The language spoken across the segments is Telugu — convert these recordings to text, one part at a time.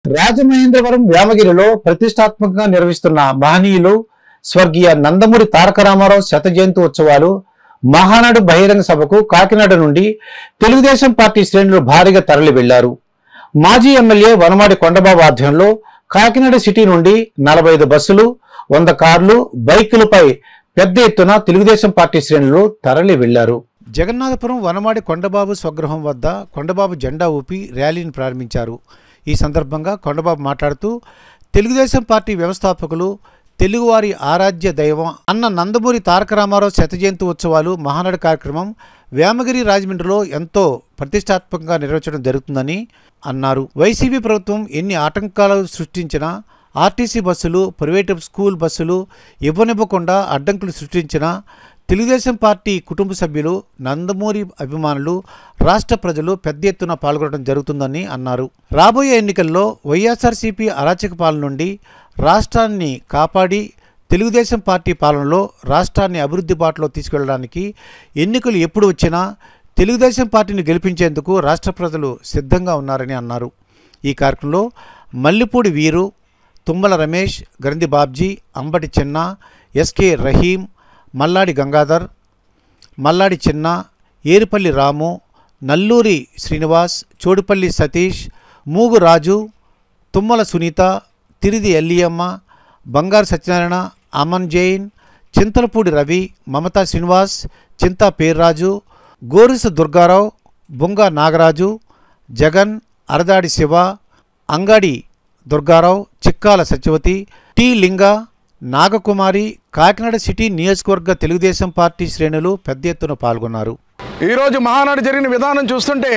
రాజమహేంద్రవరం వ్యామగిరిలో ప్రతిష్టాత్మకంగా నిర్వహిస్తున్న మహనీయులు స్వర్గీయ నందమూరి తారక రామారావు శత జయంతి ఉత్సవాలు మహానాడు బహిరంగ సభకు కాకినాడ నుండి తెలుగుదేశం పార్టీ శ్రేణులు భారీగా తరలి వెళ్లారు మాజీ ఎమ్మెల్యే వనమాడి కొండబాబు ఆధ్వర్యంలో కాకినాడ సిటీ నుండి నలభై ఐదు బస్సులు వంద కార్లు బైకులపై పెద్ద ఎత్తున తెలుగుదేశం పార్టీ శ్రేణులు తరలి వెళ్లారు జగన్నాథపురం వనమాడి కొండబాబు స్వగృహం వద్ద కొండబాబు జెండా ఊపి ర్యాలీని ప్రారంభించారు ఈ సందర్భంగా కొండబాబు మాట్లాడుతూ తెలుగుదేశం పార్టీ వ్యవస్థాపకులు తెలుగువారి ఆరాధ్య దైవం అన్న నందమూరి తారక రామారావు శత జయంతి ఉత్సవాలు మహానాడు కార్యక్రమం వేమగిరి రాజమండ్రిలో ఎంతో ప్రతిష్టాత్మకంగా నిర్వహించడం జరుగుతుందని అన్నారు వైసీపీ ప్రభుత్వం ఎన్ని ఆటంకాలు సృష్టించినా ఆర్టీసీ బస్సులు ప్రైవేటు స్కూల్ బస్సులు ఇవ్వనివ్వకుండా అడ్డంకులు సృష్టించినా తెలుగుదేశం పార్టీ కుటుంబ సభ్యులు నందమూరి అభిమానులు రాష్ట్ర ప్రజలు పెద్ద ఎత్తున పాల్గొనడం జరుగుతుందని అన్నారు రాబోయే ఎన్నికల్లో వైఎస్ఆర్సీపీ అరాచక పాలన నుండి రాష్ట్రాన్ని కాపాడి తెలుగుదేశం పార్టీ పాలనలో రాష్ట్రాన్ని అభివృద్ధి బాటలో తీసుకెళ్లడానికి ఎన్నికలు ఎప్పుడు వచ్చినా తెలుగుదేశం పార్టీని గెలిపించేందుకు రాష్ట్ర ప్రజలు సిద్ధంగా ఉన్నారని అన్నారు ఈ కార్యక్రమంలో మల్లిపూడి వీరు తుమ్మల రమేష్ గ్రంథి బాబ్జీ అంబటి చిన్న ఎస్కే రహీం మల్లాడి గంగాధర్ మల్లాడి చిన్న ఏరుపల్లి రాము నల్లూరి శ్రీనివాస్ చోడుపల్లి సతీష్ మూగు రాజు తుమ్మల సునీత తిరిది ఎల్లియమ్మ బంగారు సత్యనారాయణ అమన్ జైన్ చింతలపూడి రవి మమతా శ్రీనివాస్ చింతా పేర్రాజు గోరిస దుర్గారావు బుంగ నాగరాజు జగన్ అరదాడి శివ అంగడి దుర్గారావు చిక్కాల సత్యవతి టి లింగ నాగకుమారి కాకినాడ సిటీ నియోజకవర్గ తెలుగుదేశం పార్టీ శ్రేణులు పెద్ద ఎత్తున పాల్గొన్నారు ఈరోజు మహానాడు జరిగిన విధానం చూస్తుంటే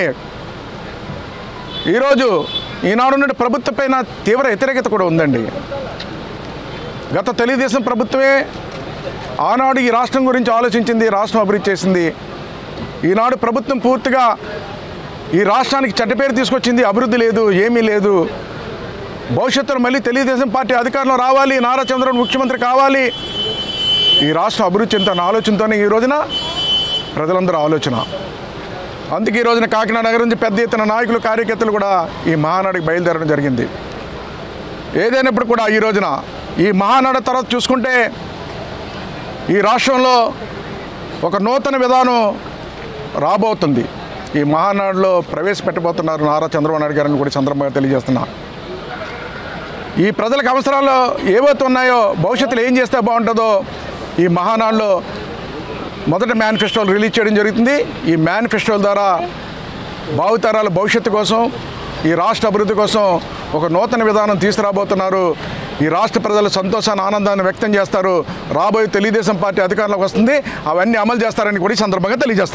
ఈరోజు ఈనాడు నుండి ప్రభుత్వ పైన తీవ్ర వ్యతిరేకత కూడా ఉందండి గత తెలుగుదేశం ప్రభుత్వమే ఆనాడు ఈ రాష్ట్రం గురించి ఆలోచించింది రాష్ట్రం అభివృద్ధి చేసింది ఈనాడు ప్రభుత్వం పూర్తిగా ఈ రాష్ట్రానికి చెడ్డ పేరు తీసుకొచ్చింది అభివృద్ధి లేదు ఏమీ లేదు భవిష్యత్తులో మళ్ళీ తెలుగుదేశం పార్టీ అధికారంలో రావాలి నారా చంద్రబాబు ముఖ్యమంత్రి కావాలి ఈ రాష్ట్రం అభివృద్ధి చెందుతున్న ఆలోచనతోనే ఈ రోజున ప్రజలందరూ ఆలోచన అందుకే ఈ రోజున కాకినాడ నగరం నుంచి పెద్ద ఎత్తున నాయకులు కార్యకర్తలు కూడా ఈ మహానాడుకి బయలుదేరడం జరిగింది ఏదైనప్పుడు కూడా ఈ రోజున ఈ మహానాడు తర్వాత చూసుకుంటే ఈ రాష్ట్రంలో ఒక నూతన విధానం రాబోతుంది ఈ మహానాడులో ప్రవేశపెట్టబోతున్నారు నారా చంద్రబాబు నాయుడు గారిని కూడా ఈ సందర్భంగా తెలియజేస్తున్నా ఈ ప్రజలకు అవసరాలు ఏవైతే ఉన్నాయో భవిష్యత్తులో ఏం చేస్తే బాగుంటుందో ఈ మహానాడులో మొదటి మేనిఫెస్టోలు రిలీజ్ చేయడం జరుగుతుంది ఈ మేనిఫెస్టోల ద్వారా భావితరాల భవిష్యత్తు కోసం ఈ రాష్ట్ర అభివృద్ధి కోసం ఒక నూతన విధానం తీసుకురాబోతున్నారు ఈ రాష్ట్ర ప్రజల సంతోషాన్ని ఆనందాన్ని వ్యక్తం చేస్తారు రాబోయే తెలుగుదేశం పార్టీ అధికారంలోకి వస్తుంది అవన్నీ అమలు చేస్తారని కూడా ఈ సందర్భంగా తెలియజేస్తారు